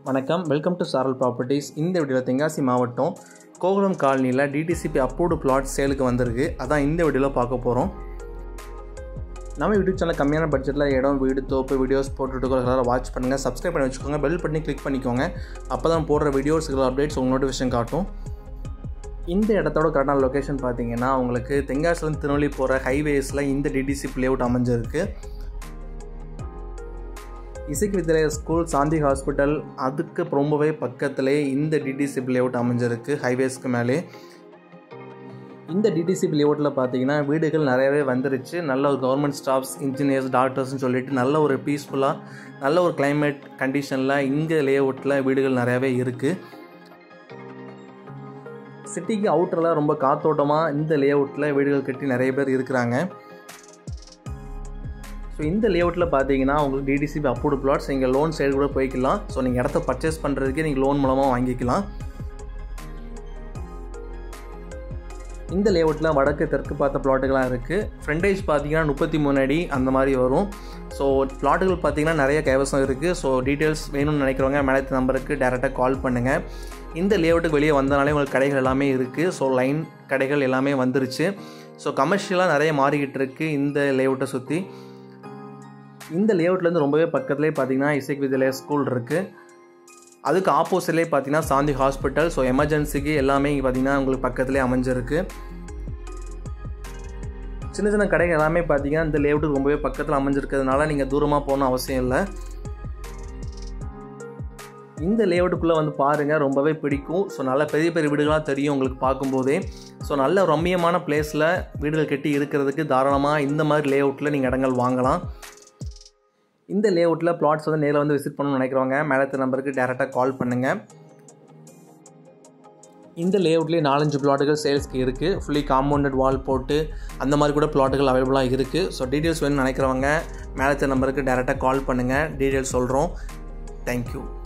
வணக்கம் welcome to சாரல் properties இந்த வீடியோவில் தென்காசி மாவட்டம் கோகுலம் காலனியில் டிடிசிபி அப்ரூவ்டு பிளாட் சேலுக்கு வந்திருக்கு அதான் இந்த வீடியோவில் பார்க்க போகிறோம் நம்ம யூடியூப் சேனல் கம்மியான பட்ஜெட்டில் இடம் வீடு தோப்பு வீடியோஸ் போட்டுட்டு எல்லாரும் வாட்ச் பண்ணுங்கள் சப்ஸ்கிரைப் பண்ணி வச்சுக்கோங்க பெல் பண்ணி கிளிக் பண்ணிக்கோங்க அப்போ தான் போடுற வீடியோஸ் அப்டேட்ஸ் உங்கள் நோட்டிஃபிகேஷன் காட்டும் இந்த இடத்தோட கரெக்டான லொக்கேஷன் பார்த்தீங்கன்னா உங்களுக்கு தென்காசிலேருந்து திருநெல்வேலி போகிற ஹைவேஸில் இந்த டிடிசி லேஅவுட் அமைஞ்சிருக்கு இசைக்கு வித்யாலயா ஸ்கூல் சாந்தி ஹாஸ்பிட்டல் அதுக்கு ரொம்பவே பக்கத்திலே இந்த டிடிசி லேஅவுட் அமைஞ்சிருக்கு ஹைவேஸ்க்கு மேலே இந்த டிடிசி லேஅவுட்டில் பார்த்தீங்கன்னா வீடுகள் நிறையவே வந்துருச்சு நல்ல ஒரு கவர்மெண்ட் ஸ்டாஃப்ஸ் இன்ஜினியர்ஸ் டாக்டர்ஸ்னு சொல்லிட்டு நல்ல ஒரு பீஸ்ஃபுல்லாக நல்ல ஒரு கிளைமேட் கண்டிஷனில் இங்கே லேஅவுட்டில் வீடுகள் நிறையாவே இருக்குது சிட்டிக்கு அவுட்டரில் ரொம்ப காத்தோட்டமாக இந்த லேஅவுட்டில் வீடுகள் கட்டி நிறைய பேர் இருக்கிறாங்க ஸோ இந்த லேஅவுட்டில் பார்த்தீங்கன்னா உங்களுக்கு டிடிசிபி அப்ரூவ்டு பிளாட்ஸ் நீங்கள் லோன் சைடு கூட போய்க்கலாம் ஸோ நீங்கள் இடத்த பர்ச்சேஸ் பண்ணுறதுக்கே நீங்கள் லோன் மூலமாக வாங்கிக்கலாம் இந்த லேஅவுட்டில் வடக்கு தெற்கு பார்த்த பிளாட்டுகளாக இருக்குது ஃப்ரண்டேஜ் பார்த்தீங்கன்னா முப்பத்தி மூணு அடி அந்த மாதிரி வரும் ஸோ பிளாட்டுகள் பார்த்தீங்கன்னா நிறைய கைவசம் இருக்குது ஸோ டீட்டெயில்ஸ் வேணும்னு நினைக்கிறவங்க மேலத்து நம்பருக்கு டேரெக்டாக கால் பண்ணுங்கள் இந்த லேஅவுட்டுக்கு வெளியே வந்தனாலே உங்களுக்கு கடைகள் எல்லாமே இருக்குது ஸோ லைன் கடைகள் எல்லாமே வந்துருச்சு ஸோ கமர்ஷியலாக நிறைய மாறிக்கிட்டு இருக்குது இந்த லேஅவுட்டை சுற்றி இந்த லேஅவுட்லேருந்து ரொம்பவே பக்கத்துலேயே பார்த்தீங்கன்னா இசைக் வித்யாலயா ஸ்கூல் இருக்குது அதுக்கு ஆப்போசிட்லேயே பார்த்தீங்கன்னா சாந்தி ஹாஸ்பிட்டல் ஸோ எமர்ஜென்சிக்கு எல்லாமே இங்கே பார்த்தீங்கன்னா உங்களுக்கு பக்கத்துலேயே அமைஞ்சிருக்கு சின்ன சின்ன கடைகள் எல்லாமே பார்த்தீங்கன்னா இந்த லேஅவுட்டுக்கு ரொம்பவே பக்கத்தில் அமைஞ்சிருக்கிறதுனால நீங்கள் தூரமாக போகணும் அவசியம் இல்லை இந்த லேஅவுட்டுக்குள்ளே வந்து பாருங்கள் ரொம்பவே பிடிக்கும் ஸோ நல்ல பெரிய பெரிய வீடுகளாக தெரியும் உங்களுக்கு பார்க்கும்போதே ஸோ நல்ல ரம்மியமான பிளேஸில் வீடுகள் கட்டி இருக்கிறதுக்கு தாராளமாக இந்த மாதிரி லேஅவுட்டில் நீங்கள் இடங்கள் வாங்கலாம் இந்த லேஅவுட்டில் பிளாட்ஸ் வந்து நேரில் வந்து விசிட் பண்ணணும்னு நினைக்கிறவங்க மேலத்து நம்பருக்கு டேரெக்டாக கால் பண்ணுங்கள் இந்த லேஅவுட்லேயே நாலஞ்சு பிளாட்டுகள் சேல்ஸ்க்கு இருக்குது ஃபுல்லி காம்பவுண்டட் வால் போட்டு அந்த மாதிரி கூட பிளாட்டுகள் அவைலபிளாக இருக்குது ஸோ டீட்டெயில்ஸ் வேணும்னு நினைக்கிறவங்க மேலத்து நம்பருக்கு டேரெக்டாக கால் பண்ணுங்கள் டீட்டெயில்ஸ் சொல்கிறோம் தேங்க்யூ